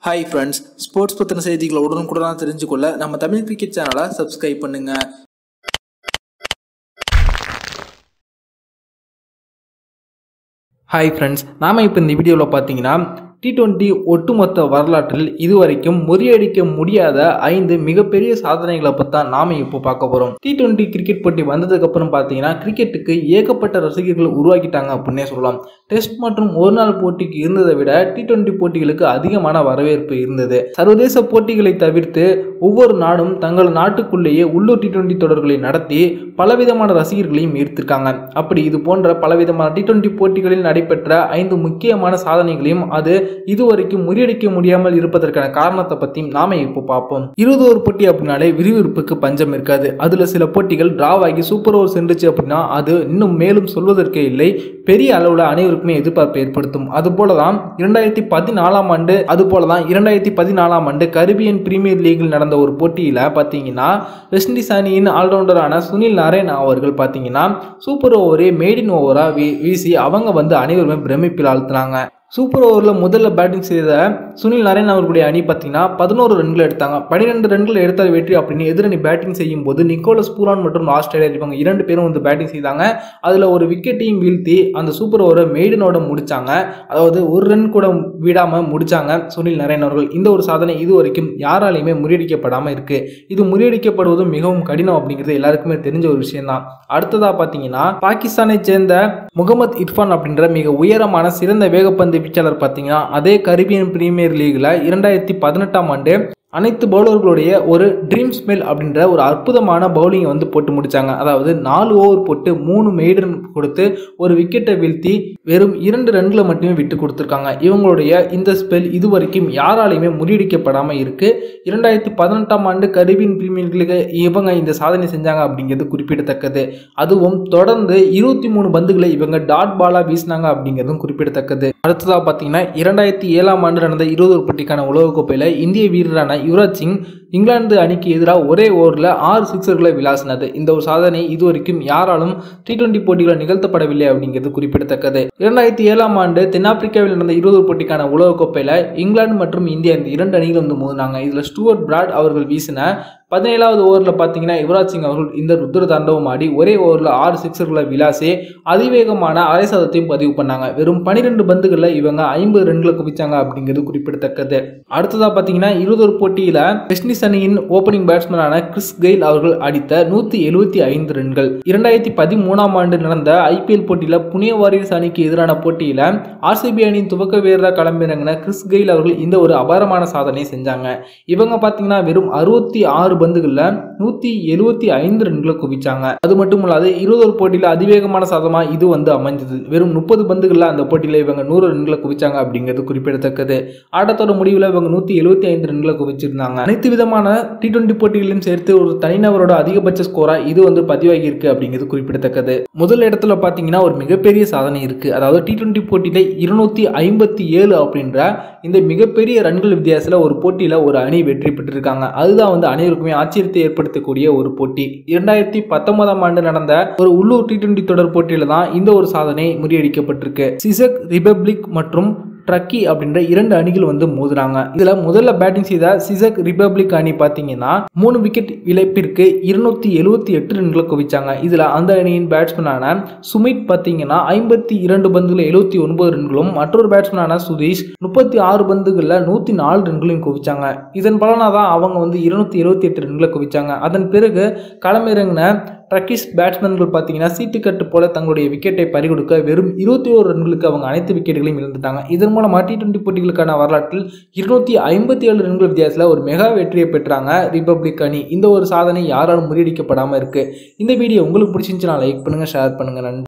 hi friends sports பற்றின செய்திகளை உடனுக்குடனாக தெரிஞ்சுக்கொள்ள நம்ம தமிழ் கிரிக்கெட் சேனலை சப்ஸ்கிரைப் பண்ணுங்க ஹாய் ஃப்ரெண்ட்ஸ் நாம் இப்போ இந்த வீடியோவில் பார்த்தீங்கன்னா டி டுவெண்ட்டி ஒட்டுமொத்த வரலாற்றில் இதுவரைக்கும் முறியடிக்க முடியாத ஐந்து மிகப்பெரிய சாதனைகளை பற்றி தான் நாம் இப்போ பார்க்க போகிறோம் டி டுவெண்ட்டி கிரிக்கெட் போட்டி வந்ததுக்கப்புறம் பார்த்தீங்கன்னா கிரிக்கெட்டுக்கு ஏகப்பட்ட ரசிகர்கள் உருவாக்கிட்டாங்க அப்படின்னே சொல்லலாம் டெஸ்ட் மற்றும் ஒரு நாள் போட்டிக்கு இருந்ததை விட டி டுவெண்ட்டி போட்டிகளுக்கு அதிகமான வரவேற்பு இருந்தது சர்வதேச போட்டிகளை தவிர்த்து ஒவ்வொரு நாடும் தங்கள் நாட்டுக்குள்ளேயே உள்ளூர் டி டுவெண்ட்டி தொடர்களை நடத்தி பலவிதமான ரசிகர்களையும் ஈர்த்திருக்காங்க அப்படி இது போன்ற பலவிதமான டி டுவெண்ட்டி போட்டிகளில் நடைபெற்ற ஐந்து முக்கியமான சாதனைகளையும் அது இதுவரைக்கும் முறியடிக்க முடியாமல் இருப்பதற்கான காரணத்தை பற்றியும் நாம இப்போ பார்ப்போம் இருபது ஓவர் போட்டி அப்படின்னாலே விறுவிறுப்புக்கு பஞ்சம் இருக்காது அதுல சில போட்டிகள் டிராவ் ஆகி சூப்பர் ஓவர் சென்றுச்சு அப்படின்னா அது இன்னும் மேலும் சொல்வதற்கே இல்லை பெரிய அளவில் அனைவருக்குமே எதிர்பார்ப்பை ஏற்படுத்தும் அது போல தான் இரண்டாயிரத்தி பதினாலாம் ஆண்டு அது போல தான் இரண்டாயிரத்தி பதினாலாம் ஆண்டு கரிபியன் பிரீமியர் லீகில் நடந்த ஒரு போட்டியில் பார்த்தீங்கன்னா வெஸ்ட் இண்டீஸ் அணியின் ஆல்ரவுண்டரான சுனில் நாராயண் அவர்கள் பார்த்தீங்கன்னா சூப்பர் ஓவரே மேடின் ஓவராக வீ வீசி அவங்க வந்து அனைவருமே பிரமிப்பில் ஆழ்த்தினாங்க சூப்பர் ஓவரில் முதல்ல பேட்டிங் செய்த சுனில் நரேன் அவர்களுடைய அணி பார்த்தீங்கன்னா பதினோரு ரன்கள் எடுத்தாங்க பன்னிரெண்டு ரன்கள் எடுத்தால் வெற்றி அப்படின்னு எதிரணி பேட்டிங் செய்யும் போது நிக்கோலஸ் பூரான் மற்றும் ஆஸ்திரேலியா இவங்க இரண்டு பேரும் வந்து பேட்டிங் செய்தாங்க அதில் ஒரு விக்கெட்டையும் வீழ்த்தி அந்த சூப்பர் ஓவரை மெய்டனோட முடிச்சாங்க அதாவது ஒரு ரன் கூட விடாமல் முடிச்சாங்க சுனில் நரேன் அவர்கள் இந்த ஒரு சாதனை இது வரைக்கும் யாராலையுமே முறியடிக்கப்படாமல் இருக்கு இது முறியடிக்கப்படுவதும் மிகவும் கடினம் அப்படிங்கிறது எல்லாருக்குமே தெரிஞ்ச ஒரு விஷயம் தான் அடுத்ததாக பார்த்தீங்கன்னா பாகிஸ்தானை சேர்ந்த முகமது இர்ஃபான் அப்படின்ற மிக உயரமான சிறந்த வேகப்பந்து வீச்சாளர் பார்த்தீங்கன்னா அதே கரிபியன் பிரீமியர் லீக்ல இரண்டாயிரத்தி பதினெட்டாம் ஆண்டு அனைத்து பவுலர்களுடைய ஒரு ட்ரீம் ஸ்மெல் அப்படின்ற ஒரு அற்புதமான பவுலிங்கை வந்து போட்டு முடிச்சாங்க அதாவது நாலு ஓவர் போட்டு மூணு மெய்டன் கொடுத்து ஒரு விக்கெட்டை வீழ்த்தி வெறும் இரண்டு ரன்களை மட்டுமே விட்டு கொடுத்துருக்காங்க இவங்களுடைய இந்த ஸ்பெல் இதுவரைக்கும் யாராலையுமே முறியடிக்கப்படாமல் இருக்கு இரண்டாயிரத்தி பதினெட்டாம் ஆண்டு கரிபியன் பிரீமியர் லீக் இவங்க இந்த சாதனை செஞ்சாங்க அப்படிங்கிறது குறிப்பிடத்தக்கது அதுவும் தொடர்ந்து இருபத்தி மூணு பந்துகளை இவங்க டாட் பாலா வீசினாங்க அப்படிங்கிறதும் குறிப்பிடத்தக்கது அடுத்ததாக பார்த்தீங்கன்னா இரண்டாயிரத்தி ஏழாம் ஆண்டு நடந்த இருபது ஒரு போட்டிக்கான உலகக்கோப்பையில் இந்திய வீரரான யுவராஜ் சிங் இங்கிலாந்து அணிக்கு எதிராக ஒரே ஓவரில் ஆறு சிக்ஸர்களை விளாசினது இந்த ஒரு சாதனை இதுவரைக்கும் யாராலும் டி டுவெண்ட்டி போட்டிகளில் நிகழ்த்தப்படவில்லை அப்படிங்கிறது குறிப்பிடத்தக்கது இரண்டாயிரத்தி ஏழாம் ஆண்டு தென்னாப்பிரிக்காவில் நடந்த இருபது போட்டிக்கான உலகக்கோப்பையில் இங்கிலாந்து மற்றும் இந்தியா இந்த இரண்டு அணிகளும் வந்து மோதினாங்க இதில் ஸ்டூவர்ட் பிராட் அவர்கள் வீசின பதினேழாவது ஓவரில் பார்த்தீங்கன்னா யுவராஜ் சிங் அவர்கள் இந்த ருத்ர தாண்டவம் ஆடி ஒரே ஓவரில் ஆறு சிக்ஸர்களை விளாசி அதிவேகமான அரை சதத்தையும் பதிவு பண்ணாங்க வெறும் பனிரெண்டு பந்துகளில் இவங்க ஐம்பது ரன்களை குவிச்சாங்க அப்படிங்கிறது குறிப்பிடத்தக்கது அடுத்ததாக பார்த்தீங்கன்னா இருபது போட்டியில் வெஸ்ட் இண்டீஸ் அணியின் ஓப்பனிங் பேட்ஸ்மேனான கிறிஸ் கெயில் அவர்கள் அடித்த நூற்றி எழுபத்தி ஐந்து ரன்கள் இரண்டாயிரத்தி பதிமூணாம் ஆண்டு நடந்த ஐபிஎல் போட்டியில் புனே வாரியர்ஸ் அணிக்கு எதிரான போட்டியில் ஆர்சிபி அணியின் துவக்க வீரராக களமிறங்கின கிறிஸ் கெயில் அவர்கள் இந்த ஒரு அபாரமான சாதனையை செஞ்சாங்க இவங்க பார்த்தீங்கன்னா வெறும் அறுபத்தி ஆறு பந்துகளில் நூற்றி எழுபத்தி ஐந்து ரன்களை குவிச்சாங்க அது மட்டும் இல்லாது இருபது ஒரு போட்டியில் அதிவேகமான சாதமாக இது வந்து அமைஞ்சது வெறும் முப்பது பந்துகளில் அந்த போட்டியில் இவங்க நூறு ரன்களை குவிச்சாங்க அப்படிங்கிறது குறிப்பிடத்தக்கது ஆட்டத்தோட முடிவில் இவங்க நூற்றி எழுபத்தி ஐந்து ரன்களை குவிச்சிருந்தாங்க அனைத்து விதமான டி டுவெண்ட்டி போட்டிகளையும் சேர்த்து ஒரு தனிநபரோட அதிகபட்ச ஸ்கோராக இது வந்து பதிவாகி இருக்கு அப்படிங்கிறது குறிப்பிடத்தக்கது முதல் இடத்துல பார்த்தீங்கன்னா ஒரு மிகப்பெரிய சாதனை இருக்கு அதாவது டி டுவெண்ட்டி போட்டியில இருநூத்தி ஐம்பத்தி ஏழு அப்படின்ற இந்த மிகப்பெரிய ரன்கள் வித்தியாசத்தில் ஒரு போட்டியில் ஒரு அணி வெற்றி பெற்றிருக்காங்க அதுதான் வந்து அனைவருக்குமே ஆச்சரியத்தை ஏற்படுத்தக்கூடிய ஒரு போட்டி இரண்டாயிரத்தி பத்தொன்பதாம் ஆண்டு நடந்த ஒரு உள்ளூர் டி டுவெண்ட்டி தொடர் போட்டியில தான் இந்த ஒரு சாதனை முறியடிக்கப்பட்டிருக்கு சிசக் ரிபப்ளிக் மற்றும் ட்ரக்கி அப்படின்ற இரண்டு அணிகள் வந்து மோதுறாங்க இதுல முதல்ல பேட்டிங் செய்த சிசக் ரிபப்ளிக் அணி பார்த்தீங்கன்னா மூணு விக்கெட் இழப்பிற்கு இருநூத்தி எழுபத்தி எட்டு ரன்களை குவிச்சாங்க இதுல அந்த அணியின் பேட்ஸ்மேனான சுமித் பார்த்தீங்கன்னா ஐம்பத்தி இரண்டு பந்துகள் எழுபத்தி ஒன்பது ரன்களும் மற்றொரு பேட்ஸ்மேனான சுதீஷ் முப்பத்தி ஆறு பந்துகளில் நூத்தி நாலு ரன்களையும் குவிச்சாங்க இதன் பலனாக தான் அவங்க வந்து இருநூத்தி எழுபத்தி எட்டு ரன்களை குவிச்சாங்க அதன் பிறகு களமிறங்கின ட்ரக்கிஸ் பேட்ஸ்மேன்கள் பார்த்தீங்கன்னா சீட்டுக்கட்டு போல தங்களுடைய விக்கெட்டை பறிகொடுக்க வெறும் இருபத்தி ஓரு ரன்களுக்கு அவங்க அனைத்து விக்கெட்டுகளையும் இழந்துட்டாங்க இதன் மூலமாக டி டுவெண்ட்டி போட்டிகளுக்கான வரலாற்றில் இருநூத்தி ஐம்பத்தி ஏழு ரன்கள் வித்தியாசத்தில் ஒரு மெகா வெற்றியை பெற்றாங்க ரிப்பப்ளிக் அணி இந்த ஒரு சாதனை யாராலும் முறியடிக்கப்படாமல் இருக்கு இந்த வீடியோ உங்களுக்கு பிடிச்சிருந்துச்சுன்னா லைக் பண்ணுங்க ஷேர் பண்ணுங்க நன்றி